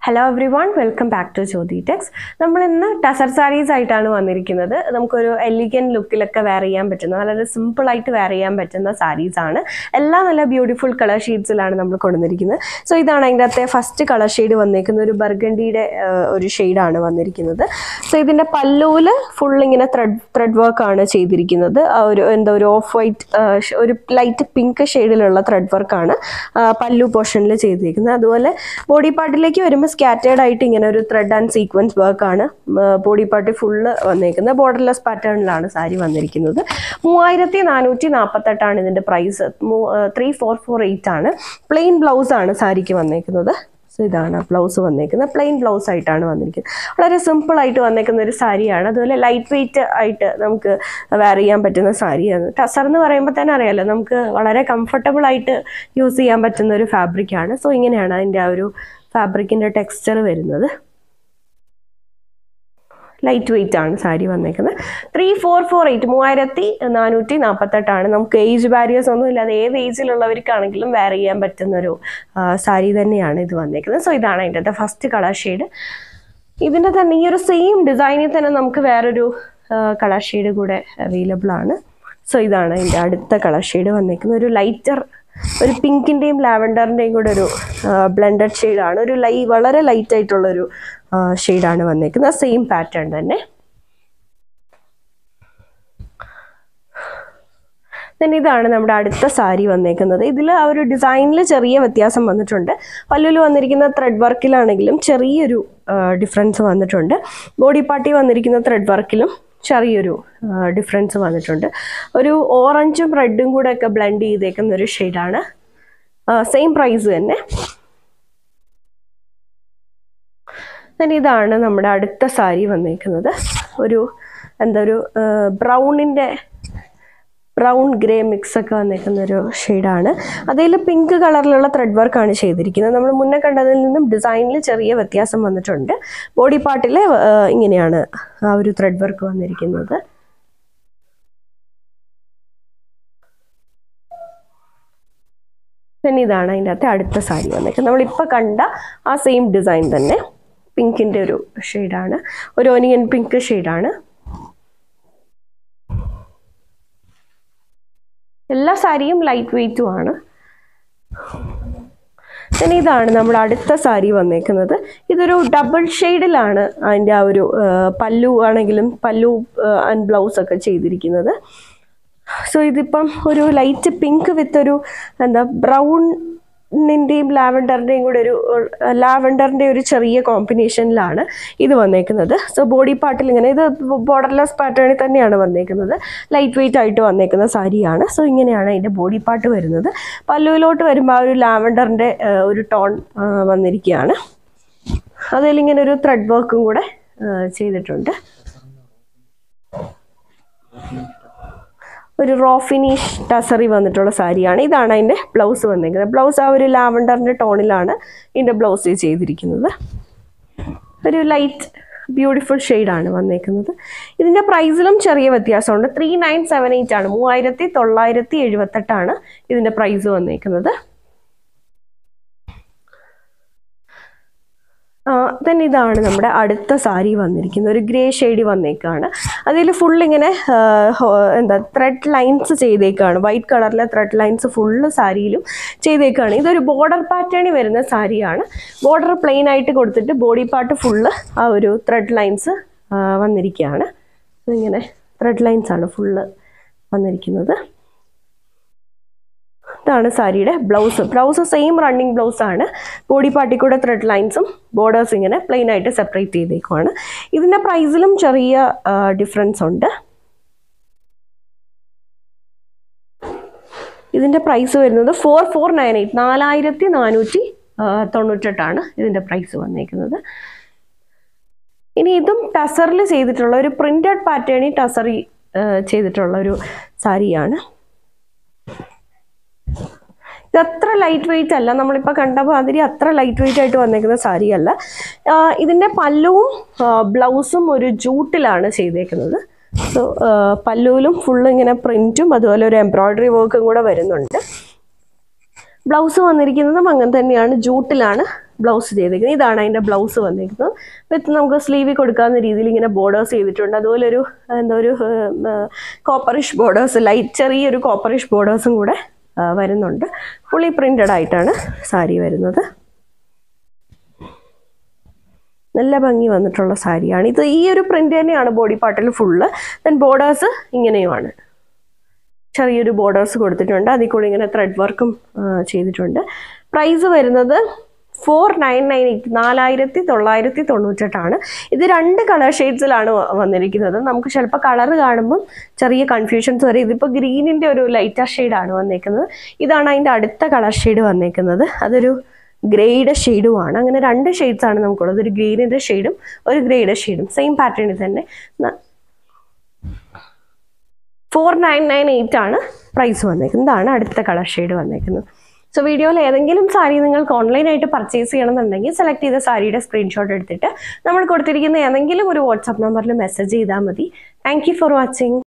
hello everyone welcome back to Jyothi Tex നമ്മൾ ഇന്ന് ടസർ സാരീസ് ആയിട്ടാണ് വന്നിരിക്കുന്നത് നമുക്കൊരു എലിഗൻ ലുക്കിലൊക്കെ വെയർ ചെയ്യാൻ പറ്റുന്ന വളരെ സിമ്പിൾ ആയിട്ട് വെയർ ചെയ്യാൻ പറ്റുന്ന സാരീസ് ആണ് എല്ലാം നല്ല ബ്യൂട്ടിഫുൾ കളർ ഷെയ്ഡ്സിലാണ് നമ്മൾ കൊണ്ടുവന്നിരിക്കുന്നത് സോ ഇതാണ് അതിൻ്റെ അകത്തെ ഫസ്റ്റ് കളർ ഷെയ്ഡ് വന്നിരിക്കുന്നത് ഒരു ബർഗണ്ടിയുടെ ഒരു ഷെയ്ഡാണ് വന്നിരിക്കുന്നത് സോ ഇതിൻ്റെ പല്ലുവിൽ ഫുൾ ഇങ്ങനെ ത്രെഡ് ത്രെഡ് വർക്ക് ആണ് ചെയ്തിരിക്കുന്നത് ആ ഒരു എന്താ ഒരു ഓഫ് വൈറ്റ് ഒരു ലൈറ്റ് പിങ്ക് ഷെയ്ഡിലുള്ള ത്രെഡ് വർക്കാണ് പല്ലു പോർഷനിൽ ചെയ്തിരിക്കുന്നത് അതുപോലെ ബോഡി പാർട്ടിലേക്ക് വരുമ്പോൾ സ്കാറ്റേർഡ് ആയിട്ട് ഇങ്ങനെ ഒരു ത്രെഡ് ആൻഡ് സീക്വൻസ് വർക്കാണ് ബോഡി പാർട്ടി ഫുള്ള് വന്നേക്കുന്നത് ബോർഡർലെസ് പാറ്റേണിലാണ് സാരി വന്നിരിക്കുന്നത് മൂവായിരത്തി നാനൂറ്റി നാൽപ്പത്തെട്ടാണ് ഇതിൻ്റെ price three four four eight ആണ് പ്ലെയിൻ ബ്ലൗസ് ആണ് സാരിക്ക് വന്നേക്കുന്നത് സോ ഇതാണ് ബ്ലൗസ് വന്നേക്കുന്നത് പ്ലെയിൻ ബ്ലൗസ് ആയിട്ടാണ് വന്നിരിക്കുന്നത് വളരെ സിമ്പിൾ ആയിട്ട് വന്നേക്കുന്ന ഒരു സാരിയാണ് അതുപോലെ ലൈറ്റ് വെയിറ്റ് ആയിട്ട് നമുക്ക് വെയർ ചെയ്യാൻ പറ്റുന്ന സാരിയാണ് ടസർ എന്ന് പറയുമ്പോൾ തന്നെ അറിയാലോ നമുക്ക് വളരെ കംഫർട്ടബിൾ ആയിട്ട് യൂസ് ചെയ്യാൻ പറ്റുന്ന ഒരു ഫാബ്രിക്കാണ് സോ ഇങ്ങനെയാണ് അതിൻ്റെ ആ ഒരു ഫാബ്രിക്കിൻ്റെ ടെക്സ്ചർ വരുന്നത് ലൈറ്റ് വെയിറ്റ് ആണ് സാരി വന്നേക്കുന്നത് ത്രീ ഫോർ ഫോർ എയ്റ്റ് മൂവായിരത്തി നാനൂറ്റി നാൽപ്പത്തെട്ടാണ് നമുക്ക് ഏജ് ബാരിയേഴ്സ് ഒന്നും ഇല്ലാതെ ഏത് ഏജിലുള്ളവർക്കാണെങ്കിലും വെയർ ചെയ്യാൻ പറ്റുന്നൊരു സാരി തന്നെയാണ് ഇത് വന്നേക്കുന്നത് സോ ഇതാണ് അതിൻ്റെ ഫസ്റ്റ് കളർ ഷെയ്ഡ് ഇതിൻ്റെ തന്നെ ഈ ഒരു സെയിം ഡിസൈനിൽ തന്നെ നമുക്ക് വേറൊരു കളർ ഷെയ്ഡ് കൂടെ അവൈലബിൾ ആണ് സോ ഇതാണ് അതിൻ്റെ അടുത്ത കളർ ഷെയ്ഡ് വന്നേക്കുന്നത് ഒരു ലൈറ്റർ ഒരു പിങ്കിൻ്റെയും ലാവൻഡറിൻ്റെയും കൂടെ ഒരു ബ്ലെൻഡഡ് ഷെയ്ഡാണ് ഒരു ലൈ വളരെ ലൈറ്റ് ആയിട്ടുള്ളൊരു ഷെയ്ഡാണ് വന്നേക്കുന്നത് സെയിം പാറ്റേൺ തന്നെ ദെൻ ഇതാണ് നമ്മുടെ അടുത്ത സാരി വന്നേക്കുന്നത് ഇതിൽ ആ ഒരു ഡിസൈനിൽ ചെറിയ വ്യത്യാസം വന്നിട്ടുണ്ട് പല്ലുവിൽ വന്നിരിക്കുന്ന ത്രെഡ് വർക്കിലാണെങ്കിലും ചെറിയൊരു ഡിഫറൻസ് വന്നിട്ടുണ്ട് ബോഡി പാർട്ടി വന്നിരിക്കുന്ന ത്രെഡ് വർക്കിലും ചെറിയൊരു ഡിഫറൻസ് വന്നിട്ടുണ്ട് ഒരു ഓറഞ്ചും റെഡും കൂടെ ഒക്കെ ബ്ലെൻഡ് ചെയ്തേക്കുന്ന ഒരു ഷെയ്ഡാണ് സെയിം പ്രൈസ് തന്നെ then ഇതാണ് നമ്മുടെ അടുത്ത സാരി വന്നേക്കുന്നത് ഒരു എന്താ ഒരു ബ്രൗണിൻ്റെ ബ്രൗൺ ഗ്രേ മിക്സ് ഒക്കെ വന്നേക്കുന്ന ഒരു ഷെയ്ഡാണ് അതിൽ പിങ്ക് കളറിലുള്ള ത്രെഡ് വർക്കാണ് ചെയ്തിരിക്കുന്നത് നമ്മൾ മുന്നേ കണ്ടതിൽ നിന്നും ഡിസൈനിൽ ചെറിയ വ്യത്യാസം വന്നിട്ടുണ്ട് ബോഡി പാർട്ടിൽ ഇങ്ങനെയാണ് ആ ഒരു ത്രെഡ് വർക്ക് വന്നിരിക്കുന്നത് പിന്നെ ഇതാണ് അതിൻ്റെ അകത്തെ അടുത്ത സാരി വന്നേക്കുന്നത് നമ്മളിപ്പോൾ കണ്ട ആ സെയിം ഡിസൈൻ തന്നെ പിങ്കിൻ്റെ ഒരു ഷെയ്ഡാണ് ഒരു ഒനിയൻ പിങ്ക് ഷെയ്ഡാണ് എല്ലാ സാരിയും ലൈറ്റ് വെയ്റ്റും ആണ് പിന്നെ ഇതാണ് നമ്മുടെ അടുത്ത സാരി വന്നേക്കുന്നത് ഇതൊരു ഡബിൾ ഷെയ്ഡിലാണ് അതിൻ്റെ ആ ഒരു പല്ലു ആണെങ്കിലും പല്ലു ആൻഡ് ബ്ലൗസ് ഒക്കെ ചെയ്തിരിക്കുന്നത് സോ ഇതിപ്പം ഒരു ലൈറ്റ് പിങ്ക് വിത്ത് ഒരു എന്താ ബ്രൗണിൻ്റെയും ലാവൻഡറിൻ്റെയും കൂടെ ഒരു ലാവൻഡറിൻ്റെ ഒരു ചെറിയ കോമ്പിനേഷനിലാണ് ഇത് വന്നേക്കുന്നത് സോ ബോഡി പാർട്ടിൽ ഇങ്ങനെ ഇത് ബോർഡർലെസ് പാറ്റേണിൽ തന്നെയാണ് വന്നേക്കുന്നത് ലൈറ്റ് വെയിറ്റ് ആയിട്ട് വന്നേക്കുന്ന സാരിയാണ് സോ ഇങ്ങനെയാണ് അതിൻ്റെ ബോഡി പാർട്ട് വരുന്നത് പല്ലുവിലോട്ട് വരുമ്പോൾ ആ ഒരു ലാവൻഡറിൻ്റെ ഒരു ടോൺ വന്നിരിക്കുകയാണ് അതിലിങ്ങനെ ഒരു ത്രെഡ് വർക്കും കൂടെ ചെയ്തിട്ടുണ്ട് ഒരു റോ ഫിനിഷ് ടസറി വന്നിട്ടുള്ള സാരിയാണ് ഇതാണ് അതിൻ്റെ ബ്ലൗസ് വന്നിരിക്കുന്നത് ബ്ലൗസ് ആ ഒരു ലാവൻഡറിൻ്റെ ടോണിലാണ് ഇതിൻ്റെ ബ്ലൗസ് ചെയ്തിരിക്കുന്നത് ഒരു ലൈറ്റ് ബ്യൂട്ടിഫുൾ ഷെയ്ഡാണ് വന്നേക്കുന്നത് ഇതിൻ്റെ പ്രൈസിലും ചെറിയ വ്യത്യാസമുണ്ട് ത്രീ നയൻ സെവൻ എയ്റ്റ് ആണ് മൂവായിരത്തി തൊള്ളായിരത്തി എഴുപത്തെട്ടാണ് ഇതിൻ്റെ പ്രൈസ് വന്നേക്കുന്നത് ദെൻ ഇതാണ് നമ്മുടെ അടുത്ത സാരി വന്നിരിക്കുന്നത് ഒരു ഗ്രേ ഷെയ്ഡ് വന്നേക്കാണ് അതിൽ ഫുൾ ഇങ്ങനെ എന്താ ത്രെഡ് ലൈൻസ് ചെയ്തേക്കാണ് വൈറ്റ് കളറിലെ ത്രെഡ് ലൈൻസ് ഫുള്ള് സാരിയിലും ചെയ്തേക്കാണ് ഇതൊരു ബോർഡർ പാറ്റേണിൽ വരുന്ന സാരിയാണ് ബോർഡർ പ്ലെയിൻ ആയിട്ട് കൊടുത്തിട്ട് ബോഡി പാർട്ട് ഫുള്ള് ആ ഒരു ത്രെഡ് ലൈൻസ് വന്നിരിക്കുകയാണ് ഇങ്ങനെ ത്രെഡ് ലൈൻസ് ആണ് ഫുള്ള് വന്നിരിക്കുന്നത് ഇതാണ് സാരിയുടെ blouse blouse same running blouse ആണ് ബോഡി പാർട്ടി കൂടെ ത്രെഡ് ലൈൻസും ബോർഡേഴ്സ് ഇങ്ങനെ പ്ലെയിൻ ആയിട്ട് സെപ്പറേറ്റ് ചെയ്തേക്കുവാണ് ഇതിൻ്റെ പ്രൈസിലും ചെറിയ ഡിഫറൻസ് ഉണ്ട് ഇതിൻ്റെ പ്രൈസ് വരുന്നത് ഫോർ ഫോർ നയൻ എയ്റ്റ് നാലായിരത്തി നാനൂറ്റി തൊണ്ണൂറ്റെട്ടാണ് ഇതിൻ്റെ പ്രൈസ് വന്നേക്കുന്നത് ഇനി ഇതും ടസറിൽ ചെയ്തിട്ടുള്ള ഒരു പ്രിന്റഡ് പാറ്റേണിൽ ടസറി ചെയ്തിട്ടുള്ള ഒരു സാരിയാണ് ഇത് അത്ര ലൈറ്റ് വെയിറ്റ് അല്ല നമ്മളിപ്പോൾ കണ്ട മാതിരി അത്ര ലൈറ്റ് വെയിറ്റ് ആയിട്ട് വന്നേക്കുന്ന സാരി അല്ല ഇതിൻ്റെ പല്ലുവും ബ്ലൗസും ഒരു ജൂട്ടിലാണ് ചെയ്തേക്കുന്നത് സോ പല്ലുവിലും ഫുള്ള് ഇങ്ങനെ പ്രിൻറ്റും അതുപോലെ ഒരു എംബ്രോയ്ഡറി വർക്കും കൂടെ വരുന്നുണ്ട് ബ്ലൗസ് വന്നിരിക്കുന്നതും അങ്ങനെ തന്നെയാണ് ജൂട്ടിലാണ് ബ്ലൗസ് ചെയ്തേക്കുന്നത് ഇതാണ് അതിൻ്റെ ബ്ലൗസ് വന്നിരിക്കുന്നത് വിത്ത് നമുക്ക് സ്ലീവിൽ കൊടുക്കാവുന്ന രീതിയിൽ ഇങ്ങനെ ബോർഡേഴ്സ് ചെയ്തിട്ടുണ്ട് അതുപോലെ ഒരു എന്താ ഒരു കോപ്പറിഷ് ബോർഡേഴ്സ് ലൈറ്റ് ചെറിയൊരു കോപ്പറിഷ് ബോർഡേഴ്സും കൂടെ ആ, വരുന്നുണ്ട് ഫുള്ളി പ്രിൻറ്റഡ് ആയിട്ടാണ് സാരി വരുന്നത് നല്ല ഭംഗി വന്നിട്ടുള്ള സാരിയാണ് ഇത് ഈ ഒരു പ്രിന്റ് തന്നെയാണ് ബോഡി പാർട്ടിൽ ഫുള്ള് ദെൻ ബോർഡേഴ്സ് ഇങ്ങനെയുമാണ് ചെറിയൊരു ബോർഡേഴ്സ് കൊടുത്തിട്ടുണ്ട് അതിൽ കൂടി ഇങ്ങനെ ത്രെഡ് വർക്കും ചെയ്തിട്ടുണ്ട് പ്രൈസ് വരുന്നത് ഫോർ നയൻ നയൻ എയ്റ്റ് നാലായിരത്തി തൊള്ളായിരത്തി തൊണ്ണൂറ്റെട്ടാണ് ഇത് രണ്ട് കളർ ഷെയ്ഡ്സിലാണ് വന്നിരിക്കുന്നത് നമുക്ക് ചിലപ്പോൾ കളർ കാണുമ്പം ചെറിയ കൺഫ്യൂഷൻസ് വരെ ഇതിപ്പോൾ ഗ്രീനിൻ്റെ ഒരു ലൈറ്റർ ഷെയ്ഡാണ് വന്നേക്കുന്നത് ഇതാണ് അതിൻ്റെ അടുത്ത കളർ ഷെയ്ഡ് വന്നേക്കുന്നത് അതൊരു ഗ്രേയുടെ ഷെയ്ഡുമാണ് അങ്ങനെ രണ്ട് ഷെയ്ഡ്സ് ആണ് നമുക്കുള്ളത് ഒരു ഗ്രീനിൻ്റെ ഷെയ്ഡും ഒരു ഗ്രേയുടെ ഷെയ്ഡും സെയിം പാറ്റേണിൽ തന്നെ ഫോർ നയൻ നയൻ എയ്റ്റ് ആണ് പ്രൈസ് വന്നേക്കുന്നത് ഇതാണ് അടുത്ത കളർ ഷെയ്ഡ് വന്നേക്കുന്നത് സോ വീഡിയോയിൽ ഏതെങ്കിലും സാരി നിങ്ങൾക്ക് ഓൺലൈനായിട്ട് പർച്ചേസ് ചെയ്യണമെന്നുണ്ടെങ്കിൽ സെലക്ട് ചെയ്ത സാരിയുടെ സ്ക്രീൻഷോട്ട് എടുത്തിട്ട് നമ്മൾ കൊടുത്തിരിക്കുന്ന ഏതെങ്കിലും ഒരു വാട്സാപ്പ് നമ്പറിൽ മെസ്സേജ് ചെയ്താൽ മതി താങ്ക് യു ഫോർ വാച്ചിങ്